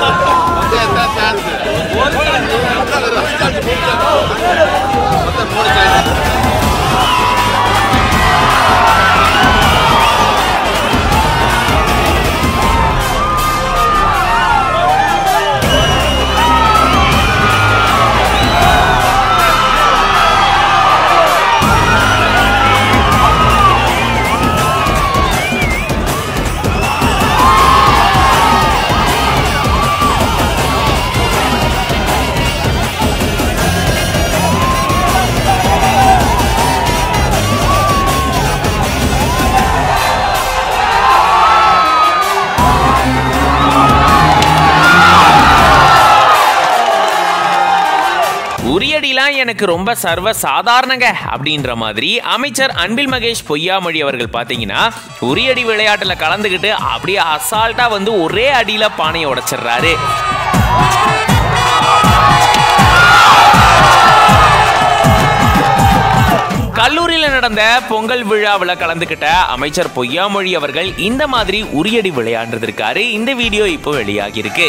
உரியடிலாம் எனக்கு ரொம்ப சர்வ சாதாரணங்க அப்படின்ற மாதிரி அமைச்சர் அன்பில் மகேஷ் பொய்யாமொழி அவர்கள் பார்த்தீங்கன்னா உரியடி விளையாட்டுல கலந்துக்கிட்டு அப்படியே அசால்ட்டா வந்து ஒரே அடியில பானையை உடைச்சிடுறாரு கல்லூரியில் நடந்த பொங்கல் விழாவில் கலந்துக்கிட்ட அமைச்சர் பொய்யாமொழி அவர்கள் இந்த மாதிரி உரியடி விளையாண்டுருக்காரு இந்த வீடியோ இப்போ வெளியாகி இருக்கு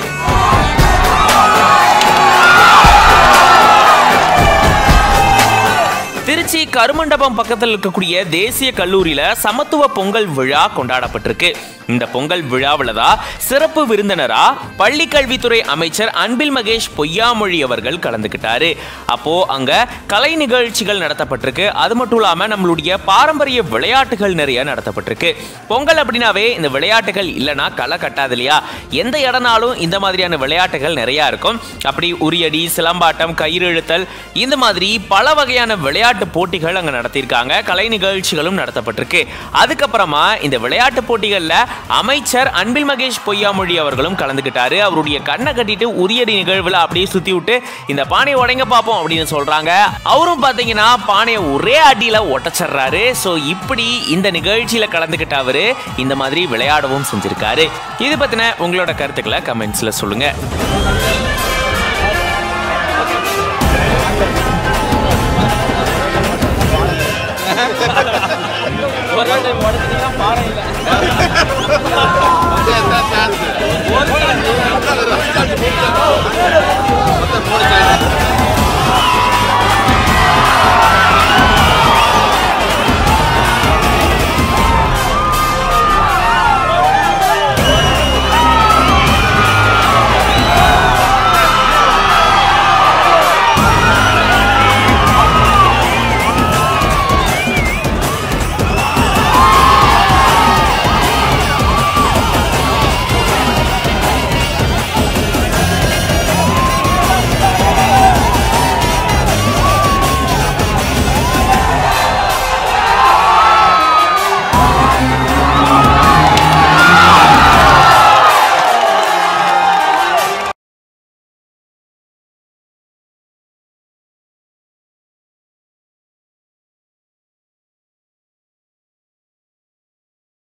திருச்சி கருமண்டபம் பக்கத்தில் இருக்கக்கூடிய தேசிய கல்லூரியில சமத்துவ பொங்கல் விழா கொண்டாடப்பட்டிருக்கு இந்த பொங்கல் விழாவில் தான் சிறப்பு விருந்தினரா பள்ளி கல்வித்துறை அமைச்சர் அன்பில் மகேஷ் பொய்யாமொழி அவர்கள் கலந்துக்கிட்டாரு அப்போ அங்க கலை நிகழ்ச்சிகள் நடத்தப்பட்டிருக்கு அது மட்டும் இல்லாம நம்மளுடைய பாரம்பரிய விளையாட்டுகள் நிறைய நடத்தப்பட்டிருக்கு பொங்கல் அப்படின்னாவே இந்த விளையாட்டுகள் இல்லைன்னா களை கட்டாது இல்லையா எந்த இடம்னாலும் இந்த மாதிரியான விளையாட்டுகள் நிறைய இருக்கும் அப்படி உரியடி சிலம்பாட்டம் கயிறு இழுத்தல் இந்த மாதிரி பல வகையான விளையாட்டு போட்டிகள் அங்க நடத்தியிருக்காங்க கலை நிகழ்ச்சிகளும் நடத்தப்பட்டிருக்கு அதுக்கப்புறமா இந்த விளையாட்டு போட்டிகள்ல அமைச்சர் அன்பில் மகேஷ் பொய்யாமொழி அவர்களும் கலந்துக்கிட்டாரு அவருடைய கண்ணை கட்டிட்டு உரியடி நிகழ்வுல அப்படியே சுத்தி விட்டு இந்த பானையை உடைங்க பார்ப்போம் அப்படின்னு சொல்றாங்க அவரும் பாத்தீங்கன்னா பானையை ஒரே அடியில ஒட்டச்சிடுறாரு ஸோ இப்படி இந்த நிகழ்ச்சியில கலந்துக்கிட்ட அவரு இந்த மாதிரி விளையாடவும் செஞ்சிருக்காரு இது பத்தின உங்களோட கருத்துக்களை கமெண்ட்ஸ்ல சொல்லுங்க